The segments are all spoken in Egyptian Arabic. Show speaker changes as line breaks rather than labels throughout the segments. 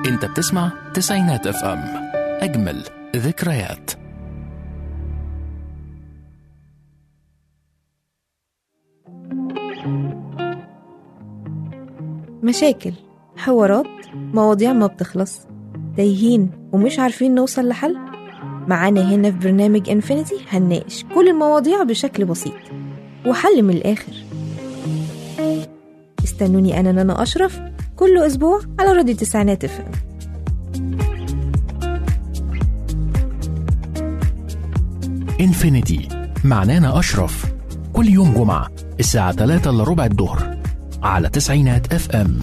انت بتسمع تسعينات اف ام اجمل ذكريات
مشاكل حوارات مواضيع ما بتخلص تايهين ومش عارفين نوصل لحل معانا هنا في برنامج انفينيتي هنناقش كل المواضيع بشكل بسيط وحل من الآخر استنوني أنا نانا أشرف كل أسبوع على راديو تسعينات اف ام
انفينيتي مع نانا أشرف كل يوم جمعة الساعة 3 إلا ربع الظهر على تسعينات اف ام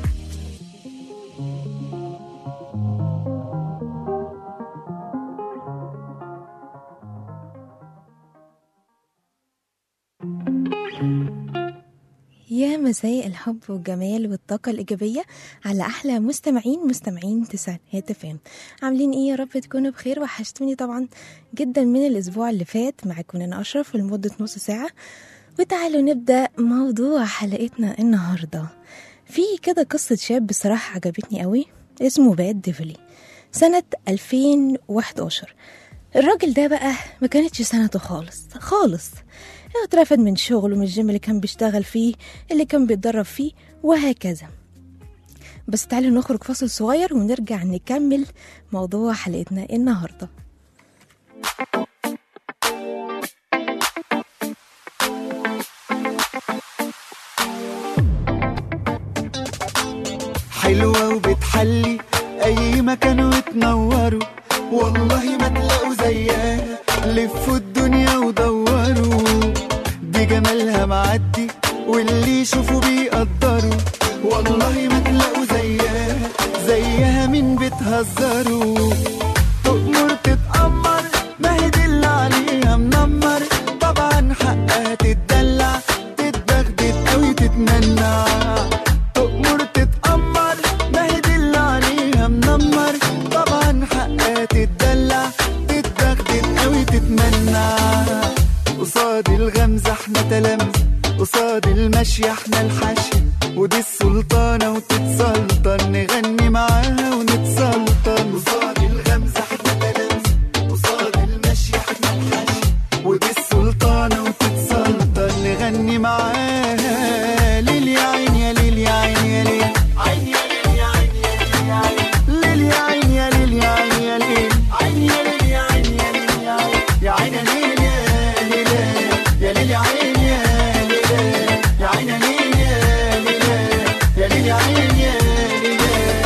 يا مساء الحب والجمال والطاقة الإيجابية على أحلى مستمعين مستمعين تسعينات فام عاملين إيه يا رب تكونوا بخير وحشتوني طبعا جدا من الأسبوع اللي فات معاكم أنا أشرف لمدة نص ساعة وتعالوا نبدأ موضوع حلقتنا النهاردة في كده قصة شاب بصراحة عجبتني قوي اسمه باد ديفلي سنة 2011 الراجل ده بقى ما كانتش سنته خالص خالص اترفد من شغله من الجيم اللي كان بيشتغل فيه اللي كان بيتدرب فيه وهكذا بس تعالوا نخرج فاصل صغير ونرجع نكمل موضوع حلقتنا النهارده
حلوة وبتحلي أي مكان وتنوروا والله ما تلاقوا زيها لفوا الدنيا ودوروا دي جمالها معدي واللي يشوفوا بيقدروا والله ما تلاقوا زيها زيها مين بتهزروا تؤمر تتأمر ما هي دي اللي عليها منمر طبعا حقها تتدلع تتبغدد أوي تتمنع تؤمر تتأمر ما هي دي اللي عليها منمر طبعا حقها تتدلع تتبغدد أوي تتمنع قصاد الغمزة احنا تلامذة قصاد المشي احنا الحشي ودي السلطانة وتتسلطن نغني معاها ونتسلطن قصاد الغمزة احنا تلامذة قصاد المشي احنا الحشي ودي السلطانة وتتسلطن نغني معاها ليل يا عين يا ليل يا عين يا ليل عين يا ليل يا عين يا ليل يا عين ليل يا عين يا ليل يا عين يا ليل يا عين يا عين يا ليل يا عين يا ليل يا ليل يا عين يا ليل يا عين يا ليل يا ليل يا عين يا ليل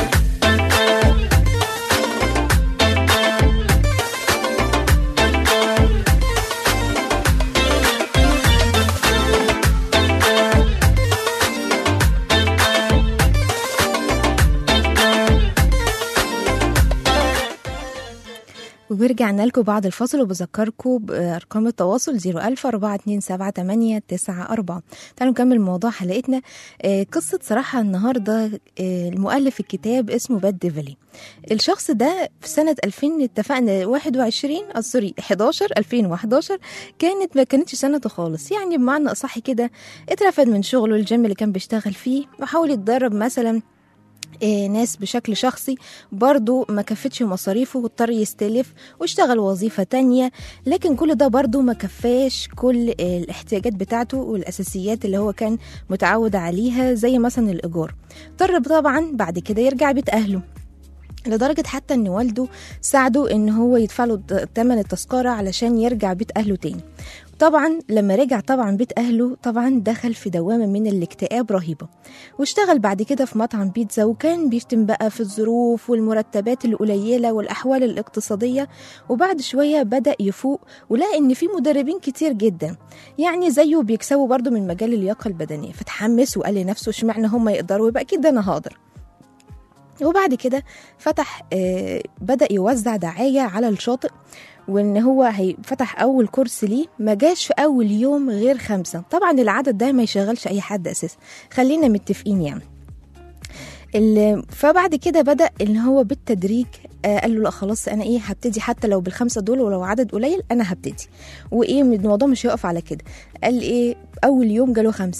ورجعنا لكم بعد الفصل وبذكركم بأرقام التواصل 01000 427 تعالوا نكمل موضوع حلقتنا آه، قصة صراحة النهاردة آه، المؤلف الكتاب اسمه باد ديفلي الشخص ده في سنة 2000 اتفقنا 21 آه، سوري 11 2011 كانت ما كانتش سنته خالص يعني بمعنى أصح كده اترفد من شغله الجيم اللي كان بيشتغل فيه وحاول يتدرب مثلا آه، ناس بشكل شخصي برضو ما كفتش مصاريفه واضطر يستلف واشتغل وظيفة تانية لكن كل ده برضو ما كفاش كل آه، الاحتياجات بتاعته والأساسيات اللي هو كان متعود عليها زي مثلا الإيجار اضطر طبعا بعد كده يرجع بيت أهله لدرجة حتى إن والده ساعده إن هو يدفع له تمن التذكرة علشان يرجع بيت أهله تاني طبعا لما رجع طبعا بيت أهله طبعا دخل في دوامة من الاكتئاب رهيبة واشتغل بعد كده في مطعم بيتزا وكان بيشتم بقى في الظروف والمرتبات القليلة والأحوال الاقتصادية وبعد شوية بدأ يفوق ولقى إن في مدربين كتير جدا يعني زيه بيكسبوا برضو من مجال اللياقة البدنية فتحمس وقال لنفسه اشمعنى هم يقدروا يبقى أكيد أنا هقدر وبعد كده فتح آه، بدأ يوزع دعاية على الشاطئ وان هو هي- فتح اول كورس ليه ما جاش في اول يوم غير خمسة طبعا العدد ده ما يشغلش اي حد اساسا خلينا متفقين يعني ال- فبعد كده بدأ ان هو بالتدريج آه، قال له لا خلاص انا ايه هبتدي حتى لو بالخمسه دول ولو عدد قليل انا هبتدي وايه الموضوع مش هيقف على كده قال ايه اول يوم جاله خمسه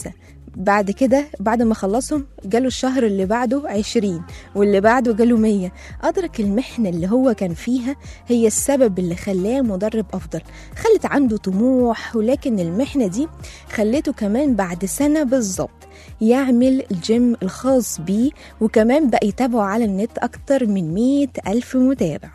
بعد كده بعد ما خلصهم جاله الشهر اللي بعده عشرين واللي بعده جاله مية أدرك المحنة اللي هو كان فيها هي السبب اللي خلاه مدرب أفضل خلت عنده طموح ولكن المحنة دي خلته كمان بعد سنة بالظبط يعمل الجيم الخاص بيه وكمان بقى يتابعه على النت أكتر من مية ألف متابع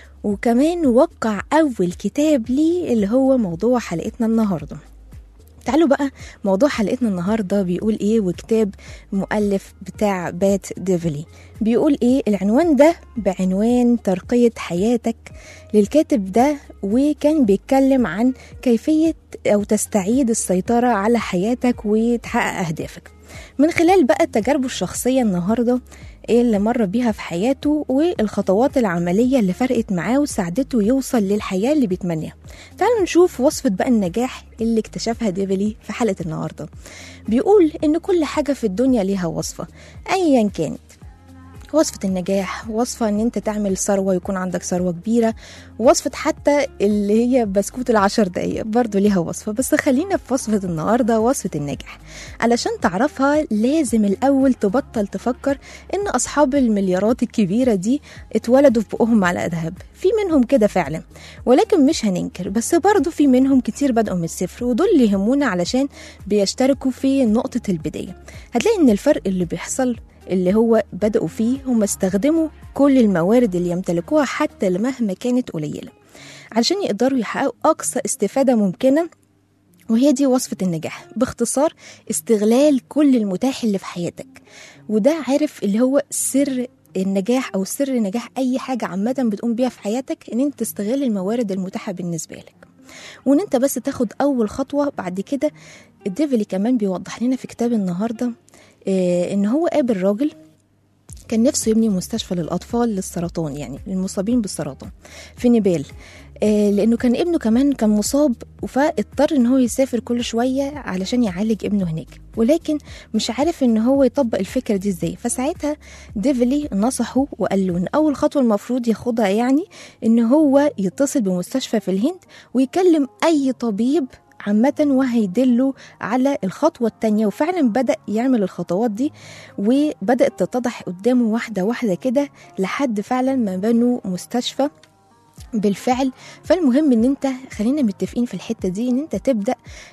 وكمان وقع أول كتاب ليه اللي هو موضوع حلقتنا النهارده تعالوا بقى موضوع حلقتنا النهارده بيقول ايه وكتاب مؤلف بتاع بات ديفلي بيقول ايه العنوان ده بعنوان ترقية حياتك للكاتب ده وكان بيتكلم عن كيفية او تستعيد السيطرة على حياتك وتحقق اهدافك من خلال بقى تجاربه الشخصية النهارده ايه اللي مر بيها في حياته والخطوات العملية اللي فرقت معاه وساعدته يوصل للحياة اللي بيتمناها تعالوا نشوف وصفة بقى النجاح اللي اكتشفها ديفلي في حلقة النهاردة بيقول إن كل حاجة في الدنيا ليها وصفة أيا كانت وصفة النجاح وصفة ان انت تعمل ثروة يكون عندك ثروة كبيرة وصفة حتى اللي هي بسكوت العشر دقايق برضو ليها وصفة بس خلينا في وصفة النهاردة وصفة النجاح علشان تعرفها لازم الأول تبطل تفكر ان أصحاب المليارات الكبيرة دي اتولدوا في بقهم على ذهب في منهم كده فعلا ولكن مش هننكر بس برضو في منهم كتير بدأوا من الصفر ودول اللي يهمونا علشان بيشتركوا في نقطة البداية هتلاقي ان الفرق اللي بيحصل اللي هو بدأوا فيه هم استخدموا كل الموارد اللي يمتلكوها حتى مهما كانت قليلة علشان يقدروا يحققوا أقصى استفادة ممكنة وهي دي وصفة النجاح باختصار استغلال كل المتاح اللي في حياتك وده عارف اللي هو سر النجاح او سر نجاح اي حاجه عامه بتقوم بيها في حياتك ان انت تستغل الموارد المتاحه بالنسبه لك وان انت بس تاخد اول خطوه بعد كده الديفلي كمان بيوضح لنا في كتاب النهارده آه ان هو قابل راجل كان نفسه يبني مستشفى للأطفال للسرطان يعني المصابين بالسرطان في نيبال آه لأنه كان ابنه كمان كان مصاب فاضطر إن هو يسافر كل شوية علشان يعالج ابنه هناك ولكن مش عارف إن هو يطبق الفكرة دي إزاي فساعتها ديفلي نصحه وقال له إن أول خطوة المفروض ياخدها يعني إن هو يتصل بمستشفى في الهند ويكلم أي طبيب عامة وهيدله على الخطوة التانية وفعلا بدأ يعمل الخطوات دي وبدأت تتضح قدامه واحدة واحدة كده لحد فعلا ما بنوا مستشفى بالفعل فالمهم ان انت خلينا متفقين في الحته دي ان انت تبدا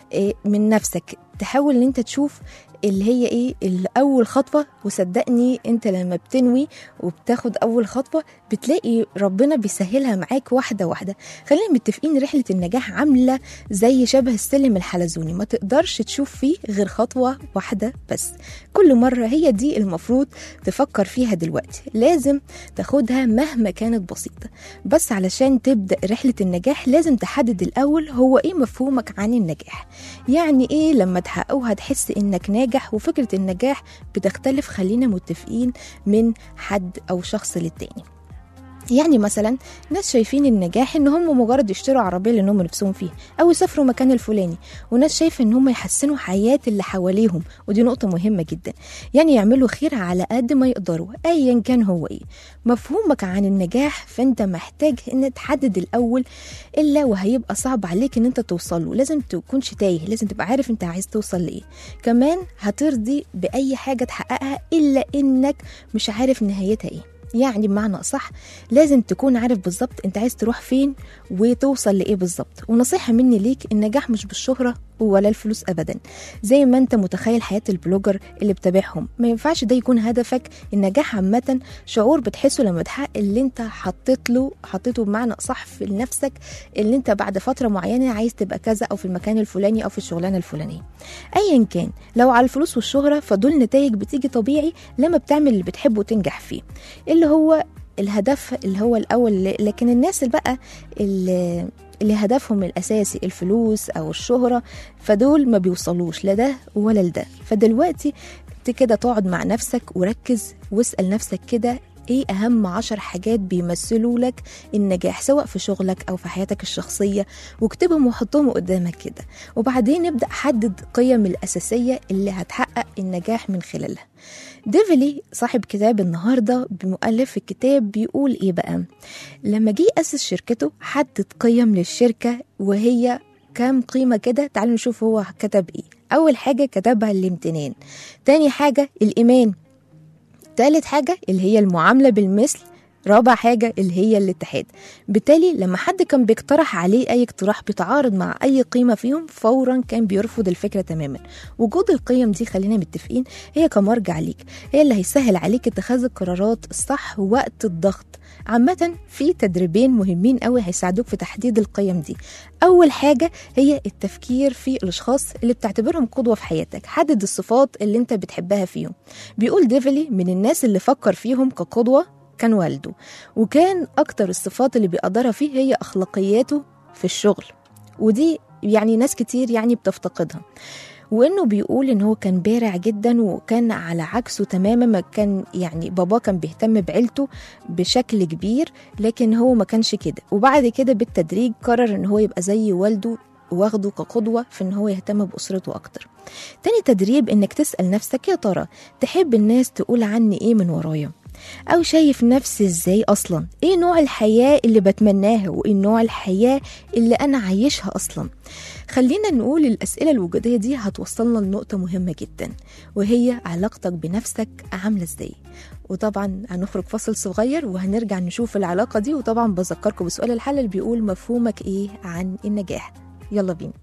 من نفسك تحاول ان انت تشوف اللي هي ايه الاول خطوه وصدقني انت لما بتنوي وبتاخد اول خطوه بتلاقي ربنا بيسهلها معاك واحده واحده خلينا متفقين رحله النجاح عامله زي شبه السلم الحلزوني ما تقدرش تشوف فيه غير خطوه واحده بس كل مره هي دي المفروض تفكر فيها دلوقتي لازم تاخدها مهما كانت بسيطه بس علشان تبدا رحله النجاح لازم تحدد الاول هو ايه مفهومك عن النجاح يعني ايه لما تحققه هتحس انك ناجح ناجح وفكرة النجاح بتختلف خلينا متفقين من حد أو شخص للتاني يعني مثلا ناس شايفين النجاح ان هم مجرد يشتروا عربيه لان هم نفسهم فيها او يسافروا مكان الفلاني وناس شايفه ان هم يحسنوا حياه اللي حواليهم ودي نقطه مهمه جدا يعني يعملوا خير على قد ما يقدروا ايا كان هو ايه مفهومك عن النجاح فانت محتاج ان تحدد الاول الا وهيبقى صعب عليك ان انت توصل له لازم تكونش تايه لازم تبقى عارف انت عايز توصل لايه كمان هترضي باي حاجه تحققها الا انك مش عارف نهايتها ايه يعني بمعنى أصح لازم تكون عارف بالظبط أنت عايز تروح فين وتوصل لإيه بالظبط ونصيحة مني ليك النجاح مش بالشهرة ولا الفلوس أبدا زي ما أنت متخيل حياة البلوجر اللي بتابعهم ما ينفعش ده يكون هدفك النجاح عامة شعور بتحسه لما تحقق اللي أنت حطيت له حطيته بمعنى أصح في نفسك اللي أنت بعد فترة معينة عايز تبقى كذا أو في المكان الفلاني أو في الشغلانة الفلانية أيا كان لو على الفلوس والشهرة فدول نتائج بتيجي طبيعي لما بتعمل اللي بتحبه وتنجح فيه اللي هو الهدف اللي هو الاول لكن الناس اللي بقى اللي, اللي هدفهم الاساسي الفلوس او الشهره فدول ما بيوصلوش لا ده ولا لده فدلوقتي كده تقعد مع نفسك وركز واسال نفسك كده ايه اهم عشر حاجات بيمثلوا لك النجاح سواء في شغلك او في حياتك الشخصية واكتبهم وحطهم قدامك كده وبعدين نبدأ حدد قيم الأساسية اللي هتحقق النجاح من خلالها ديفلي صاحب كتاب النهاردة بمؤلف الكتاب بيقول ايه بقى لما جه يأسس شركته حدد قيم للشركة وهي كام قيمة كده تعالوا نشوف هو كتب ايه أول حاجة كتبها الامتنان تاني حاجة الإيمان تالت حاجة اللي هي المعاملة بالمثل رابع حاجة اللي هي الاتحاد بالتالي لما حد كان بيقترح عليه أي اقتراح بيتعارض مع أي قيمة فيهم فورا كان بيرفض الفكرة تماما وجود القيم دي خلينا متفقين هي كمرجع ليك هي اللي هيسهل عليك اتخاذ القرارات الصح وقت الضغط عامة في تدريبين مهمين قوي هيساعدوك في تحديد القيم دي أول حاجة هي التفكير في الأشخاص اللي بتعتبرهم قدوة في حياتك حدد الصفات اللي انت بتحبها فيهم بيقول ديفلي من الناس اللي فكر فيهم كقدوة كان والده وكان أكتر الصفات اللي بيقدرها فيه هي أخلاقياته في الشغل ودي يعني ناس كتير يعني بتفتقدها وانه بيقول ان هو كان بارع جدا وكان على عكسه تماما ما كان يعني باباه كان بيهتم بعيلته بشكل كبير لكن هو ما كانش كده وبعد كده بالتدريج قرر ان هو يبقى زي والده واخده كقدوة في ان هو يهتم بأسرته أكتر تاني تدريب انك تسأل نفسك يا ترى تحب الناس تقول عني ايه من ورايا أو شايف نفسي إزاي أصلا إيه نوع الحياة اللي بتمناها وإيه نوع الحياة اللي أنا عايشها أصلا خلينا نقول الأسئلة الوجودية دي هتوصلنا لنقطة مهمة جدا وهي علاقتك بنفسك عاملة إزاي وطبعا هنخرج فصل صغير وهنرجع نشوف العلاقة دي وطبعا بذكركم بسؤال الحل اللي بيقول مفهومك إيه عن النجاح يلا بينا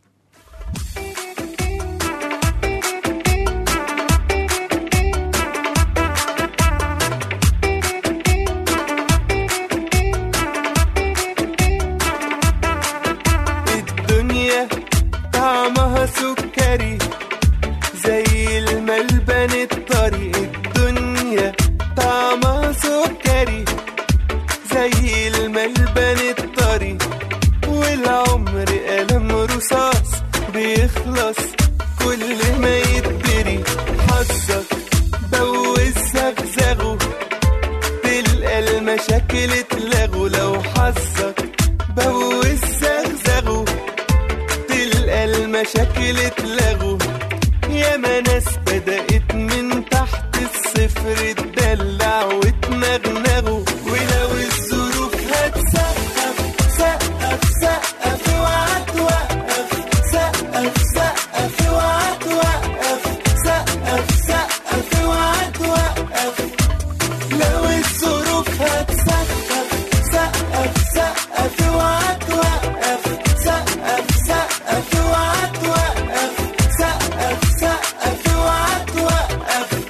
الدنيا طعمها سكري زي الملبن الطري الدنيا طعمها سكري زي الملبن الطري والعمر قلم رصاص بيخلص كل ما يتبري حظك بوز زغزغه تلقى المشاكل اتلغوا لو حظك بوز زغزغه تلقى المشاكل اتلغوا ياما ناس بدأت من تحت الصفر تدلع وتنغنغوا ولو الظروف هتسقف سقف سقف اوعى توقف سقف سقف اوعى توقف سقف سقف اوعى توقف لو الظروف هتسقف سقف سقف اوعى توقف سقف سقف اوعى توقف سقف سقف اوعى توقف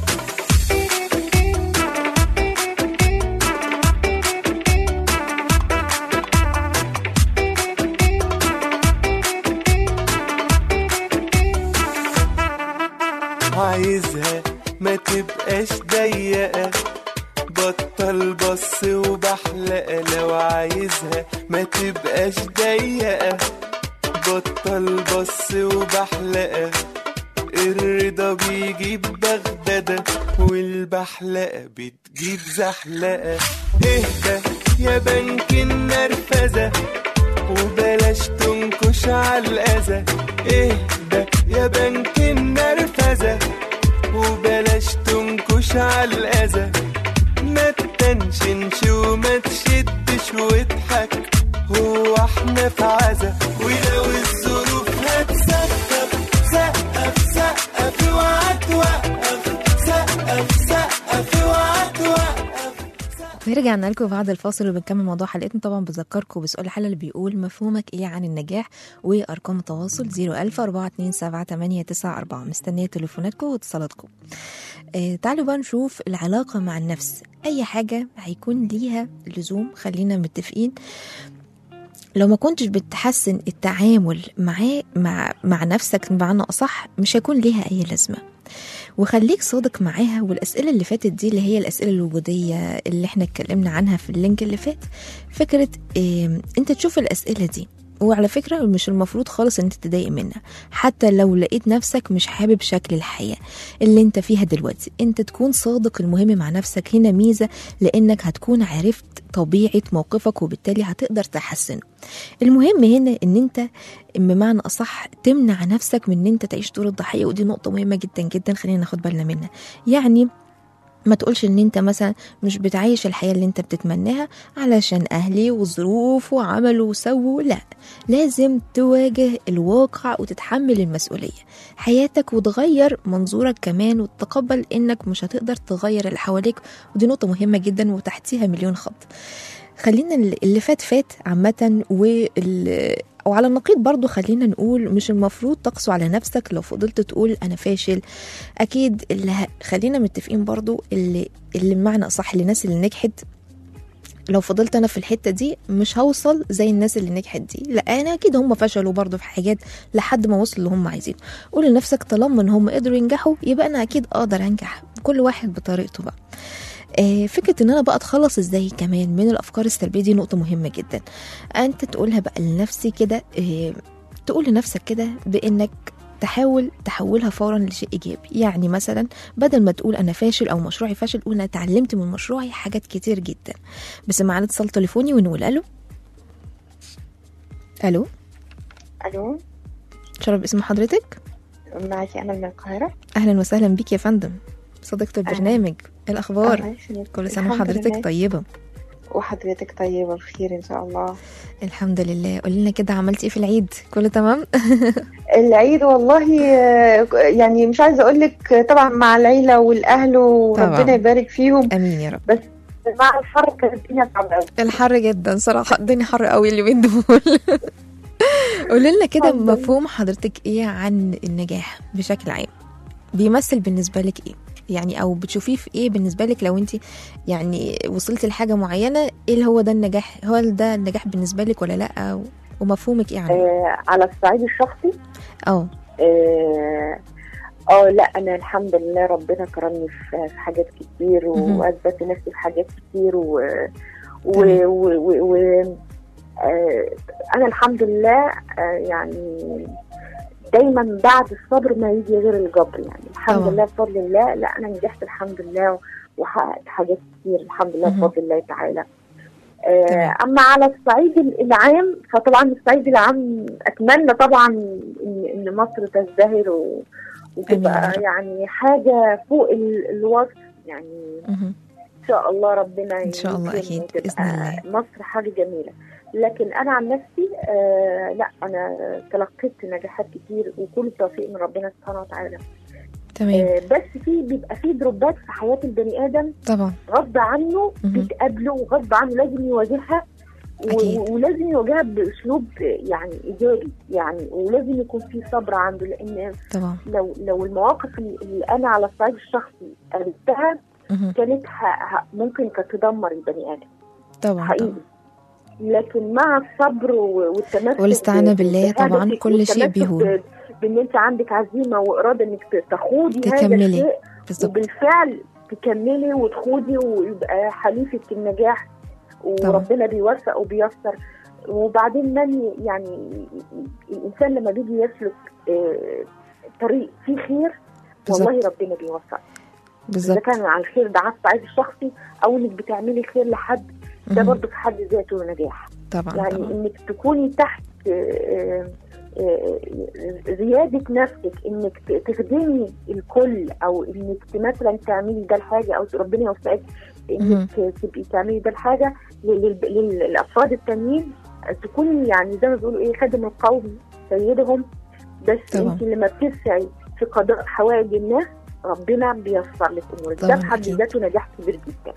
عايزها ما تبقاش ضيقة بطل بص وبحلقة لو عايزها ما تبقاش ضيقة بطل بص وبحلقة الرضا بيجيب بغدادة والبحلقة بتجيب زحلقة اهدى يا بنك النرفزة وبلاش تنكش على الأذى اهدى يا بنك النرفزة وبلاش تنكش على الأذى ما تتنشنش وما تشدش واضحك هو احنا في عزا ولو الظروف هتسقف سقف سقف اوعى توقف سقف سقف اوعى توقف
ورجعنا لكم بعد الفاصل وبنكمل موضوع حلقتنا طبعا بذكركم بسؤال الحلقه اللي بيقول مفهومك ايه عن النجاح وارقام التواصل 01000 427 مستنيه تليفوناتكم واتصالاتكم آه تعالوا بقى نشوف العلاقه مع النفس اي حاجه هيكون ليها لزوم خلينا متفقين لو ما كنتش بتحسن التعامل معاه مع مع نفسك بمعنى اصح مش هيكون ليها اي لازمه وخليك صادق معاها والاسئله اللي فاتت دي اللي هي الاسئله الوجوديه اللي احنا اتكلمنا عنها في اللينك اللي فات فكره إيه انت تشوف الاسئله دي وعلى فكرة مش المفروض خالص ان انت تضايق منها حتى لو لقيت نفسك مش حابب شكل الحياة اللي انت فيها دلوقتي انت تكون صادق المهم مع نفسك هنا ميزة لانك هتكون عرفت طبيعة موقفك وبالتالي هتقدر تحسنه المهم هنا ان انت بمعنى اصح تمنع نفسك من ان انت تعيش دور الضحية ودي نقطة مهمة جدا جدا خلينا ناخد بالنا منها يعني ما تقولش ان انت مثلا مش بتعيش الحياة اللي انت بتتمناها علشان اهلي وظروف وعملوا وسووا لا لازم تواجه الواقع وتتحمل المسؤولية حياتك وتغير منظورك كمان وتتقبل انك مش هتقدر تغير اللي حواليك ودي نقطة مهمة جدا وتحتيها مليون خط خلينا اللي فات فات عامة وال... وعلى النقيض برضو خلينا نقول مش المفروض تقسو على نفسك لو فضلت تقول أنا فاشل أكيد اللي ه... خلينا متفقين برضو اللي اللي بمعنى أصح للناس اللي نجحت لو فضلت انا في الحته دي مش هوصل زي الناس اللي نجحت دي لا انا اكيد هم فشلوا برضو في حاجات لحد ما وصلوا اللي هم عايزينه قول لنفسك طالما ان هم قدروا ينجحوا يبقى انا اكيد اقدر انجح كل واحد بطريقته بقى آه، فكرة ان انا بقى اتخلص ازاي كمان من الافكار السلبية دي نقطة مهمة جدا انت تقولها بقى لنفسي كده آه، تقول لنفسك كده بانك تحاول تحولها فورا لشيء ايجابي يعني مثلا بدل ما تقول انا فاشل او مشروعي فاشل قول انا اتعلمت من مشروعي حاجات كتير جدا بس معانا اتصال تليفوني ونقول الو الو
الو
شرف اسم حضرتك
معك انا من القاهره
اهلا وسهلا بيك يا فندم صديقة البرنامج ايه الاخبار
الله يسلمك.
كل سنة
الحمد
وحضرتك
لله.
طيبة
وحضرتك طيبه بخير ان شاء الله
الحمد لله قولي لنا كده عملتي ايه في العيد كله تمام
العيد والله آه، يعني مش عايزه اقول لك طبعا مع العيله والاهل
طبعاً.
وربنا يبارك فيهم
امين يا رب
بس مع الحر كانت الدنيا صعبه قوي
الحر جدا صراحة الدنيا حر قوي اليومين دول قولي لنا كده
الحمد لله.
مفهوم حضرتك ايه عن النجاح بشكل عام بيمثل بالنسبة لك ايه يعني او بتشوفيه في ايه بالنسبة لك لو انت يعني وصلتي لحاجة معينة ايه اللي هو ده النجاح هل ده النجاح بالنسبة لك ولا لا ومفهومك ايه عنه
آه على الصعيد الشخصي
اه
اه آه، لا انا الحمد لله ربنا كرمني في في حاجات كتير
مهم.
واثبت نفسي في حاجات كتير و و,
تمام.
و, و, و آه انا الحمد لله آه يعني دايما بعد الصبر ما يجي غير الجبر يعني الحمد
طبعا.
لله بفضل الله لا انا نجحت الحمد لله وحققت حاجات كتير الحمد لله
مهم.
بفضل الله تعالى آه،
تمام.
اما على الصعيد العام فطبعا الصعيد العام اتمنى طبعا ان ان مصر تزدهر و-
آمين يا
وتبقى
رب.
يعني حاجه فوق ال- الوصف يعني
مهم.
ان شاء الله ربنا
إن شاء الله
يكرم
أكيد،
وتبقى
بإذن الله.
مصر حاجه جميله لكن انا عن نفسي آه لا انا تلقيت نجاحات كتير وكل التوفيق من ربنا سبحانه وتعالى
تمام
آه بس في بيبقى في دروبات في حياه البني ادم
طبعا
غصب عنه
مهم.
بتقابله وغصب عنه لازم يواجهها و-
أكيد.
ولازم يواجهها باسلوب يعني ايجابي يعني ولازم يكون في صبر عنده لان
طبعا
لو لو المواقف اللي اللي انا على الصعيد الشخصي قابلتها
مهم.
كانت ه- ه- ممكن كانت تدمر البني ادم
طبعا
حقيقي
طبعا
لكن مع الصبر و- والتمسك
والاستعانة
ب-
بالله طبعاً
بهدفك
كل شيء
والتمسك
بيهون.
ب- بان انت عندك عزيمه واراده انك ت- تخوضي هذا
تكملي.
الشيء
بالظبط
وبالفعل تكملي وتخوضي ويبقى حليفة النجاح وربنا بيوفق وبيسر وبعدين من يعني الانسان لما بيجي يسلك آه، طريق فيه خير والله
بالظبط.
ربنا بيوفق اذا
بالظبط
كان على الخير ده على الصعيد الشخصي او انك بتعملي خير لحد ده
مهم.
برضه في حد ذاته نجاح
طبعا
يعني
طبعا
انك تكوني تحت آه، آه، زيادة نفسك انك ت- تخدمي الكل او انك ت- مثلا تعملي ده الحاجة او ربنا يوفقك انك تبقي تعملي ده الحاجة لل- لل- للافراد التانيين تكوني يعني زي ما بيقولوا ايه خادم القوم سيدهم بس
طبعا.
انت لما بتسعي في قضاء حوائج الناس ربنا بيسر لك امورك ده
طبعا
في حد
أكيد.
ذاته نجاح كبير جدا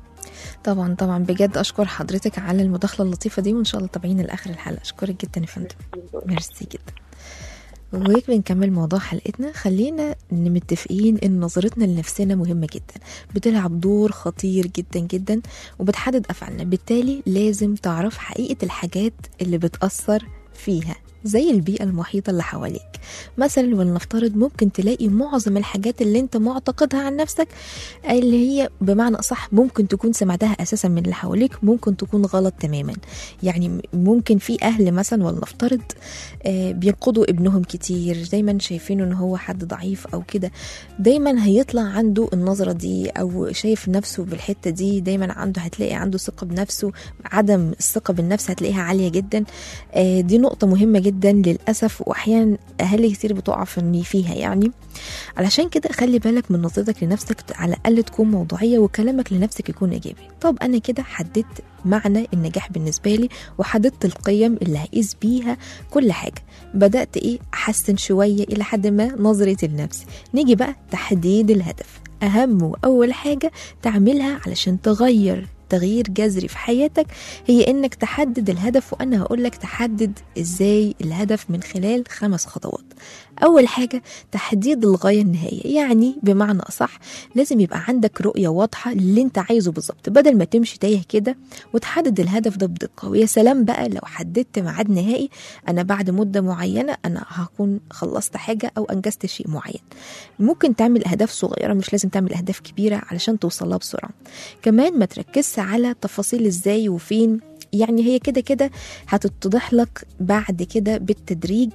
طبعا طبعا بجد اشكر حضرتك على المداخله اللطيفه دي وان شاء الله تابعينا لاخر الحلقه اشكرك جدا يا فندم ميرسي جدا وهيك بنكمل موضوع حلقتنا خلينا متفقين ان نظرتنا لنفسنا مهمه جدا بتلعب دور خطير جدا جدا وبتحدد افعالنا بالتالي لازم تعرف حقيقه الحاجات اللي بتاثر فيها زي البيئة المحيطة اللي حواليك مثلا ولنفترض ممكن تلاقي معظم الحاجات اللي انت معتقدها عن نفسك اللي هي بمعنى أصح ممكن تكون سمعتها أساسا من اللي حواليك ممكن تكون غلط تماما يعني ممكن في أهل مثلا ولنفترض آه، بينقضوا ابنهم كتير دايما شايفينه ان هو حد ضعيف او كده دايما هيطلع عنده النظرة دي او شايف نفسه بالحتة دي دايما عنده هتلاقي عنده ثقة بنفسه عدم الثقة بالنفس هتلاقيها عالية جدا آه، دي نقطة مهمة جدا جدا للأسف وأحيانا أهالي كتير بتقع في فيها يعني علشان كده خلي بالك من نظرتك لنفسك على الأقل تكون موضوعية وكلامك لنفسك يكون إيجابي طب أنا كده حددت معنى النجاح بالنسبة لي وحددت القيم اللي هقيس بيها كل حاجة بدأت إيه أحسن شوية إلى حد ما نظرتي لنفسي نيجي بقى تحديد الهدف أهم وأول حاجة تعملها علشان تغير تغيير جذري في حياتك هي انك تحدد الهدف وانا هقول لك تحدد ازاي الهدف من خلال خمس خطوات اول حاجه تحديد الغايه النهائيه يعني بمعنى اصح لازم يبقى عندك رؤيه واضحه للي انت عايزه بالظبط بدل ما تمشي تايه كده وتحدد الهدف ده بدقه ويا سلام بقى لو حددت ميعاد نهائي انا بعد مده معينه انا هكون خلصت حاجه او انجزت شيء معين ممكن تعمل اهداف صغيره مش لازم تعمل اهداف كبيره علشان توصلها بسرعه كمان ما تركزش على تفاصيل ازاي وفين يعني هي كده كده هتتضح لك بعد كده بالتدريج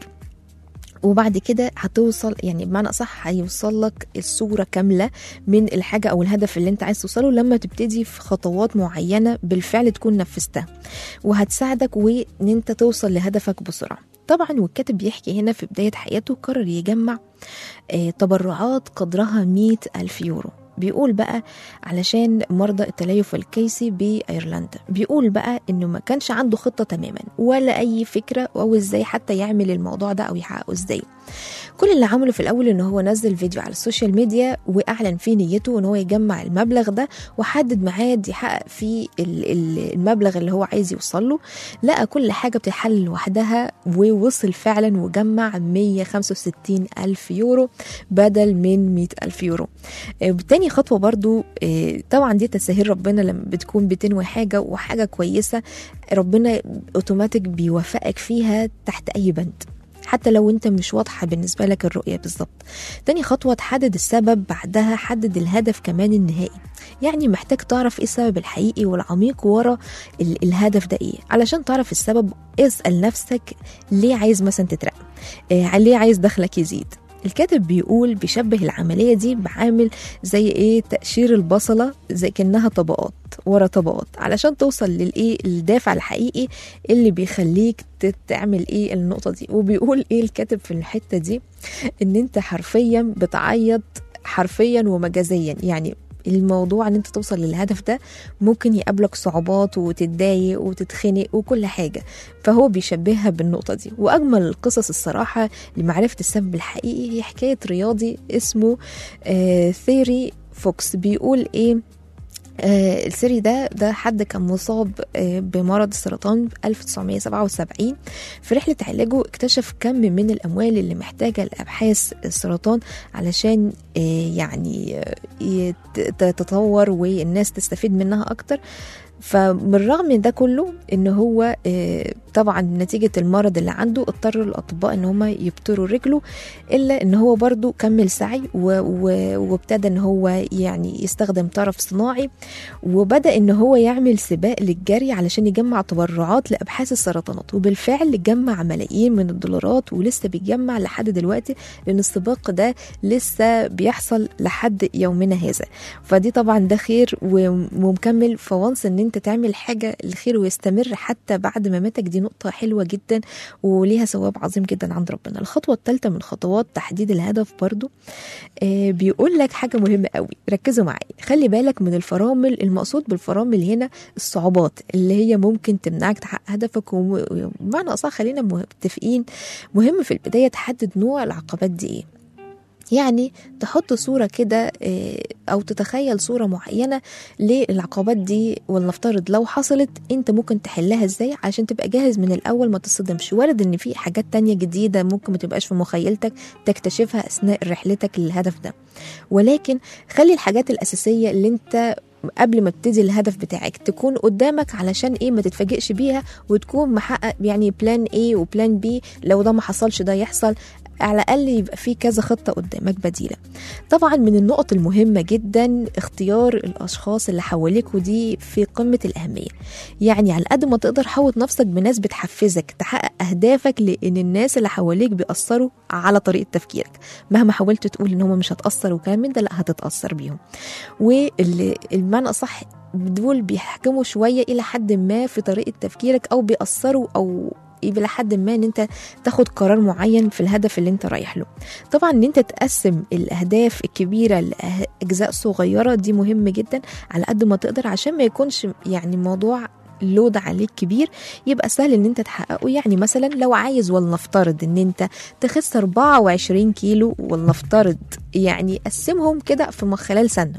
وبعد كده هتوصل يعني بمعنى اصح هيوصل لك الصوره كامله من الحاجه او الهدف اللي انت عايز توصله لما تبتدي في خطوات معينه بالفعل تكون نفذتها وهتساعدك وان انت توصل لهدفك بسرعه طبعا والكاتب بيحكي هنا في بدايه حياته قرر يجمع آه، تبرعات قدرها مئة ألف يورو بيقول بقى علشان مرضى التليف الكيسي بأيرلندا بيقول بقى انه ما كانش عنده خطة تماما ولا اي فكرة او ازاي حتى يعمل الموضوع ده او يحققه ازاي كل اللي عمله في الاول ان هو نزل فيديو على السوشيال ميديا واعلن فيه نيته ان هو يجمع المبلغ ده وحدد ميعاد يحقق فيه ال- ال- المبلغ اللي هو عايز يوصل له لقى كل حاجة بتحل لوحدها ووصل فعلا وجمع 165 ألف يورو بدل من 100 ألف يورو آه، تاني خطوة برضو آه، طبعا دي تسهيل ربنا لما بتكون بتنوي حاجة وحاجة كويسة ربنا اوتوماتيك بيوفقك فيها تحت أي بند حتى لو انت مش واضحة بالنسبة لك الرؤية بالظبط تاني خطوة تحدد السبب بعدها حدد الهدف كمان النهائي يعني محتاج تعرف ايه السبب الحقيقي والعميق ورا ال- الهدف ده ايه علشان تعرف السبب اسأل نفسك ليه عايز مثلا تترقى آه ليه عايز دخلك يزيد الكاتب بيقول بيشبه العملية دي بعامل زي ايه تقشير البصلة زي كأنها طبقات ورا طبقات علشان توصل للايه الدافع الحقيقي اللي بيخليك ت- تعمل ايه النقطة دي وبيقول ايه الكاتب في الحتة دي ان انت حرفيا بتعيط حرفيا ومجازيا يعني الموضوع ان انت توصل للهدف ده ممكن يقابلك صعوبات وتتضايق وتتخنق وكل حاجة فهو بيشبهها بالنقطة دي وأجمل القصص الصراحة لمعرفة السبب الحقيقي هي حكاية رياضي اسمه آه ثيري فوكس بيقول ايه آه السيري ده ده حد كان مصاب آه بمرض السرطان 1977 في رحلة علاجه اكتشف كم من الأموال اللي محتاجة لأبحاث السرطان علشان آه يعني آه، يت- تتطور والناس تستفيد منها أكتر فبالرغم من ده كله ان هو آه، طبعا نتيجة المرض اللي عنده اضطر الاطباء ان هم يبتروا رجله الا ان هو برضو كمل سعي و- و- وابتدى ان هو يعني يستخدم طرف صناعي وبدا ان هو يعمل سباق للجري علشان يجمع تبرعات لابحاث السرطانات وبالفعل جمع ملايين من الدولارات ولسه بيجمع لحد دلوقتي لان السباق ده لسه بيحصل لحد يومنا هذا فدي طبعا ده خير و- ومكمل فوانس ان انت تعمل حاجه الخير ويستمر حتى بعد مماتك دي نقطه حلوه جدا وليها ثواب عظيم جدا عند ربنا الخطوه الثالثه من خطوات تحديد الهدف برضو آه بيقول لك حاجه مهمه قوي ركزوا معايا خلي بالك من الفرامل المقصود بالفرامل هنا الصعوبات اللي هي ممكن تمنعك تحقق هدفك وم- وبمعنى اصح خلينا متفقين مهم في البدايه تحدد نوع العقبات دي ايه يعني تحط صورة كده آه، أو تتخيل صورة معينة للعقبات دي ولنفترض لو حصلت أنت ممكن تحلها إزاي عشان تبقى جاهز من الأول ما تصدمش وارد إن في حاجات تانية جديدة ممكن ما تبقاش في مخيلتك تكتشفها أثناء رحلتك للهدف ده ولكن خلي الحاجات الأساسية اللي أنت قبل ما تبتدي الهدف بتاعك تكون قدامك علشان ايه ما تتفاجئش بيها وتكون محقق يعني بلان ايه وبلان بي لو ده ما حصلش ده يحصل على الاقل يبقى في كذا خطه قدامك بديله طبعا من النقط المهمه جدا اختيار الاشخاص اللي حواليك ودي في قمه الاهميه يعني على قد ما تقدر حوط نفسك بناس بتحفزك تحقق اهدافك لان الناس اللي حواليك بيأثروا على طريقه تفكيرك مهما حاولت تقول ان هم مش هتأثر وكلام من ده لا هتتأثر بيهم والمعنى صح دول بيحكموا شويه الى حد ما في طريقه تفكيرك او بيأثروا او يبقى لحد ما ان انت تاخد قرار معين في الهدف اللي انت رايح له طبعا ان انت تقسم الاهداف الكبيره لاجزاء صغيره دي مهم جدا على قد ما تقدر عشان ما يكونش يعني موضوع لود عليك كبير يبقى سهل ان انت تحققه يعني مثلا لو عايز ولنفترض ان انت تخس 24 كيلو ولنفترض يعني قسمهم كده في خلال سنه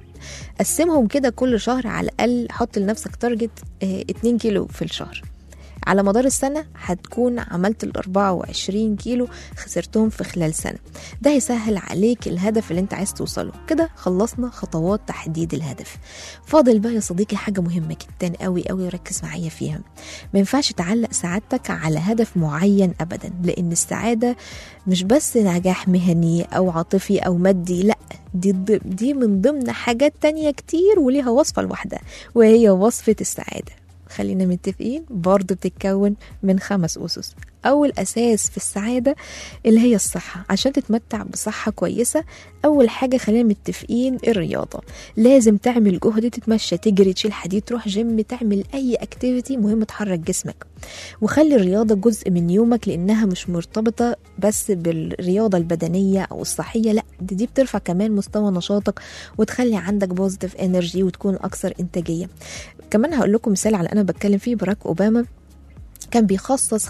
قسمهم كده كل شهر على الاقل حط لنفسك تارجت 2 كيلو في الشهر على مدار السنة هتكون عملت ال 24 كيلو خسرتهم في خلال سنة ده هيسهل عليك الهدف اللي انت عايز توصله كده خلصنا خطوات تحديد الهدف فاضل بقى يا صديقي حاجة مهمة جدا قوي قوي وركز معايا فيها ما ينفعش تعلق سعادتك على هدف معين أبدا لأن السعادة مش بس نجاح مهني أو عاطفي أو مادي لأ دي, دي من ضمن حاجات تانية كتير وليها وصفة لوحدها وهي وصفة السعادة خلينا متفقين برضه بتتكون من خمس أسس أول أساس في السعادة اللي هي الصحة عشان تتمتع بصحة كويسة أول حاجة خلينا متفقين الرياضة لازم تعمل جهد تتمشى تجري تشيل حديد تروح جيم تعمل أي أكتيفيتي مهم تحرك جسمك وخلي الرياضة جزء من يومك لأنها مش مرتبطة بس بالرياضة البدنية أو الصحية لا دي, دي بترفع كمان مستوى نشاطك وتخلي عندك بوزيتيف انرجي وتكون أكثر إنتاجية كمان هقول لكم مثال على أنا بتكلم فيه باراك أوباما كان بيخصص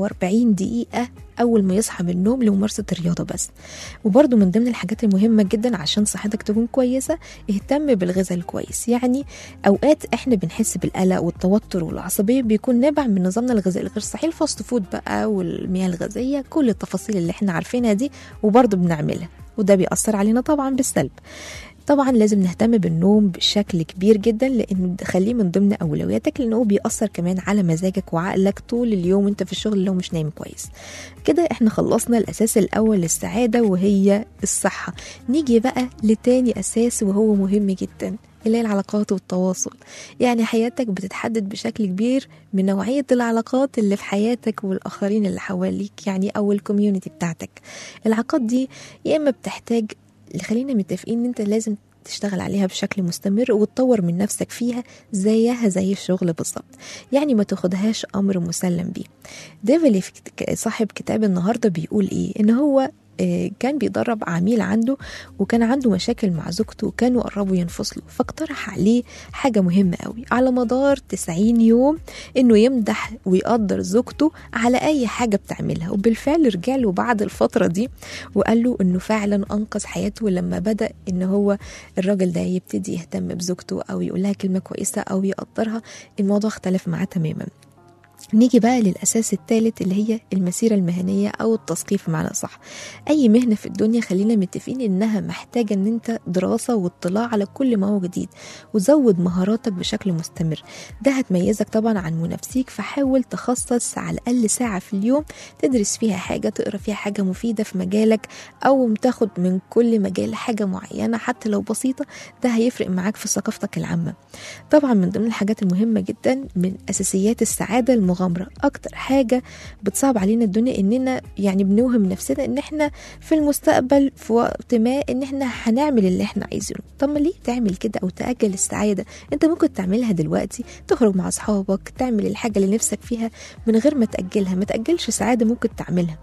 45 دقيقة أول ما يصحى من النوم لممارسة الرياضة بس وبرضه من ضمن الحاجات المهمة جدا عشان صحتك تكون كويسة اهتم بالغذاء الكويس يعني أوقات احنا بنحس بالقلق والتوتر والعصبية بيكون نابع من نظامنا الغذائي الغير صحي الفاست فود بقى والمياه الغازية كل التفاصيل اللي احنا عارفينها دي وبرضه بنعملها وده بيأثر علينا طبعا بالسلب طبعا لازم نهتم بالنوم بشكل كبير جدا لانه خليه من ضمن اولوياتك لانه بيأثر كمان على مزاجك وعقلك طول اليوم انت في الشغل لو مش نايم كويس كده احنا خلصنا الاساس الاول للسعاده وهي الصحه نيجي بقى لتاني اساس وهو مهم جدا اللي هي العلاقات والتواصل يعني حياتك بتتحدد بشكل كبير من نوعية العلاقات اللي في حياتك والآخرين اللي حواليك يعني أو الكوميونتي بتاعتك العلاقات دي يا إما بتحتاج اللي خلينا متفقين ان انت لازم تشتغل عليها بشكل مستمر وتطور من نفسك فيها زيها زي الشغل بالظبط يعني ما تاخدهاش امر مسلم بيه ديفلي صاحب كتاب النهارده بيقول ايه ان هو كان بيدرب عميل عنده وكان عنده مشاكل مع زوجته وكانوا قربوا ينفصلوا فاقترح عليه حاجة مهمة قوي على مدار 90 يوم انه يمدح ويقدر زوجته على اي حاجة بتعملها وبالفعل رجع له بعد الفترة دي وقال له انه فعلا انقذ حياته لما بدأ ان هو الراجل ده يبتدي يهتم بزوجته او يقول لها كلمة كويسة او يقدرها الموضوع اختلف معاه تماما نيجي بقى للأساس الثالث اللي هي المسيرة المهنية أو التثقيف بمعنى صح أي مهنة في الدنيا خلينا متفقين إنها محتاجة إن أنت دراسة واطلاع على كل ما هو جديد وزود مهاراتك بشكل مستمر ده هتميزك طبعا عن منافسيك فحاول تخصص على الأقل ساعة في اليوم تدرس فيها حاجة تقرأ فيها حاجة مفيدة في مجالك أو تاخد من كل مجال حاجة معينة حتى لو بسيطة ده هيفرق معاك في ثقافتك العامة طبعا من ضمن الحاجات المهمة جدا من أساسيات السعادة المغامرة اكتر حاجه بتصعب علينا الدنيا اننا يعني بنوهم نفسنا ان احنا في المستقبل في وقت ما ان احنا هنعمل اللي احنا عايزينه طب ما ليه تعمل كده او تاجل السعاده انت ممكن تعملها دلوقتي تخرج مع اصحابك تعمل الحاجه اللي نفسك فيها من غير ما تاجلها ما تاجلش سعاده ممكن تعملها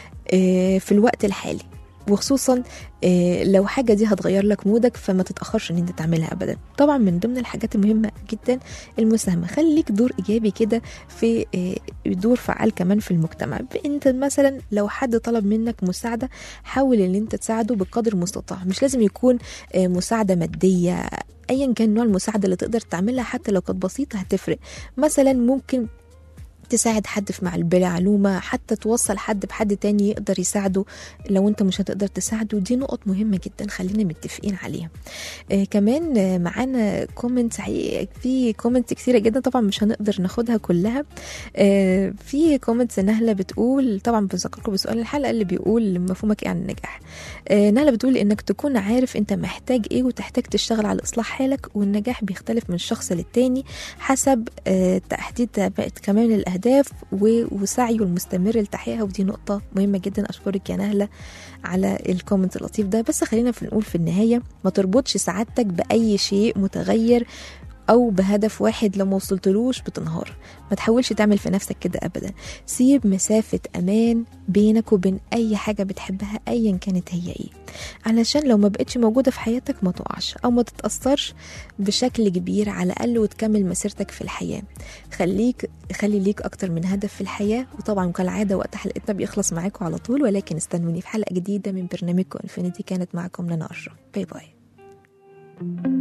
في الوقت الحالي وخصوصا لو حاجه دي هتغير لك مودك فما تتاخرش ان انت تعملها ابدا طبعا من ضمن الحاجات المهمه جدا المساهمه خليك دور ايجابي كده في دور فعال كمان في المجتمع انت مثلا لو حد طلب منك مساعده حاول ان انت تساعده بقدر المستطاع مش لازم يكون مساعده ماديه ايا كان نوع المساعده اللي تقدر تعملها حتى لو كانت بسيطه هتفرق مثلا ممكن تساعد حد في معلومة حتى توصل حد بحد تاني يقدر يساعده لو انت مش هتقدر تساعده دي نقط مهمة جدا خلينا متفقين عليها آه كمان آه معانا كومنت في كومنت كثيرة جدا طبعا مش هنقدر ناخدها كلها آه في كومنت نهلة بتقول طبعا بذكركم بسؤال الحلقة اللي بيقول مفهومك ايه عن النجاح آه نهلة بتقول انك تكون عارف انت محتاج ايه وتحتاج تشتغل على اصلاح حالك والنجاح بيختلف من شخص للتاني حسب آه تحديد كمان الاهداف الاهداف وسعيه المستمر لتحقيقها ودي نقطه مهمه جدا اشكرك يا نهله على الكومنت اللطيف ده بس خلينا في نقول في النهايه ما تربطش سعادتك باي شيء متغير او بهدف واحد لو ما وصلتلوش بتنهار ما تحاولش تعمل في نفسك كده ابدا سيب مسافة امان بينك وبين اي حاجة بتحبها ايا كانت هي ايه علشان لو ما بقتش موجودة في حياتك ما تقعش او ما تتأثرش بشكل كبير على الاقل وتكمل مسيرتك في الحياة خليك خلي ليك اكتر من هدف في الحياة وطبعا كالعادة وقت حلقتنا بيخلص معاكم على طول ولكن استنوني في حلقة جديدة من برنامجكم انفينيتي كانت معكم لنا أشرف باي باي